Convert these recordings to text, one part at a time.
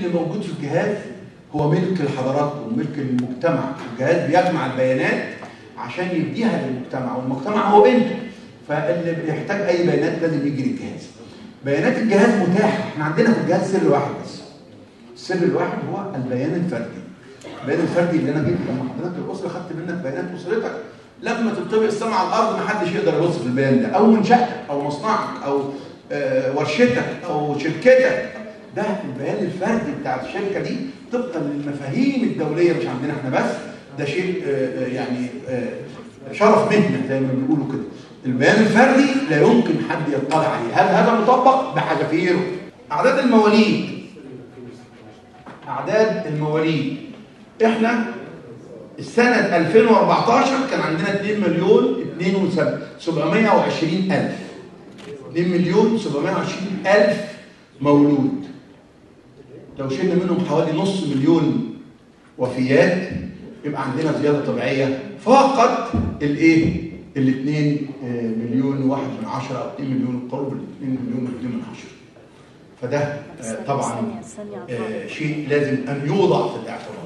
اللي موجود في الجهاز هو ملك الحضارات وملك المجتمع الجهاز بيجمع البيانات عشان يديها للمجتمع والمجتمع هو انتوا فاللي بيحتاج اي بيانات لازم يجي للجهاز بيانات الجهاز متاحه احنا عندنا في الجهاز سر واحد بس السر الواحد هو البيان الفردي البيان الفردي اللي انا جيت لما حضرتك الاسره خدت منك بيانات اسرتك لما تطبق السماء على الارض ما حدش يقدر يبص في البيان ده او منشاتك او مصنعك او آه، ورشتك او شركتك ده البيان الفردي بتاع الشركه دي طبقا للمفاهيم الدوليه مش عندنا احنا بس ده شيء آه، آه، يعني آه، شرف مهنه زي ما بيقولوا كده البيان الفردي لا يمكن حد يطلع عليه هل هذا مطبق بحذافيره اعداد المواليد اعداد المواليد احنا السنة 2014 كان عندنا 2 مليون 720 ألف 2 مليون 720 ألف مولود لو شلنا منهم حوالي نص مليون وفيات يبقى عندنا زيادة طبيعية فقط الايه؟ ال 2 مليون واحد من عشرة أو 2 مليون قرب ال 2 مليون و2 من عشرة فده آه، طبعا ثانية- ثانية آه، شيء لازم أن يوضع في الاعتبار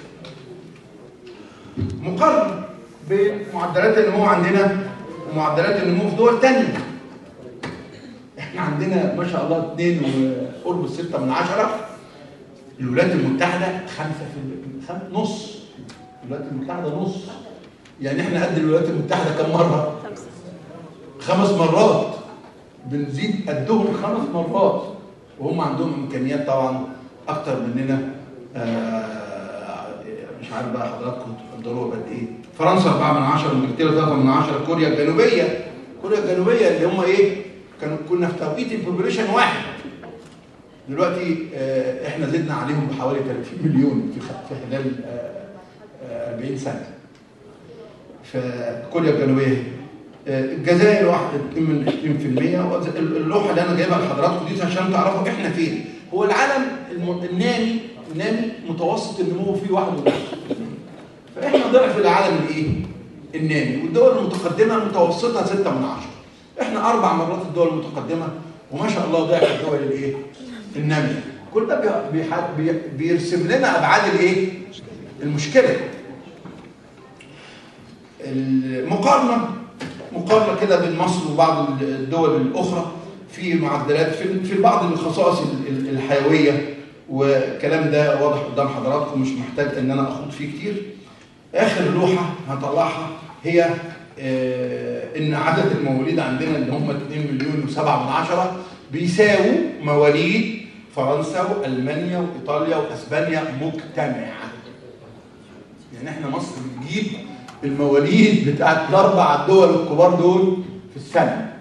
مقارنة بين معدلات النمو عندنا ومعدلات النمو في دول تانية احنا عندنا ما شاء الله 2 وقرب 6 من عشرة الولايات المتحدة خمسة في خم... نص الولايات المتحدة نص يعني احنا قد الولايات المتحدة كم مرة؟ خمس مرات بنزيد قدهم خمس مرات وهم عندهم امكانيات طبعا اكتر مننا آه، مش عارف بقى حضراتكم تقدروا قد ايه فرنسا 4 من 10 انجلترا 3 من 10 كوريا الجنوبيه كوريا الجنوبيه اللي هم ايه كانوا كنا في توقيت البوبوليشن واحد دلوقتي آه، احنا زدنا عليهم بحوالي 30 مليون في خ- في خلال آه، آه، 40 سنه فكوريا الجنوبيه آه، الجزائر واحد 2 من 20% وز- اللوحه اللي انا جايبها لحضراتكم دي عشان تعرفوا احنا فين هو العالم الم- النامي النامي متوسط النمو فيه واحد ونص فاحنا ضعف العالم الايه؟ النامي والدول المتقدمه متوسطها 6 من 10 احنا اربع مرات الدول المتقدمه وما شاء الله ضعف الدول الايه؟ الناميه كل ده بي- بيح- بي- بيرسم لنا ابعاد الايه؟ المشكله المقارنه مقارنه كده بين مصر وبعض الدول الاخرى في معدلات في في بعض الخصائص ال- ال- الحيويه والكلام ده واضح قدام حضراتكم مش محتاج ان انا اخوض فيه كتير اخر لوحه هطلعها هي آه، ان عدد المواليد عندنا اللي هم 2 مليون و7 من عشرة بيساووا مواليد فرنسا والمانيا وايطاليا واسبانيا مجتمعه يعني احنا مصر بتجيب المواليد بتاعت الاربع دول الكبار دول في السنه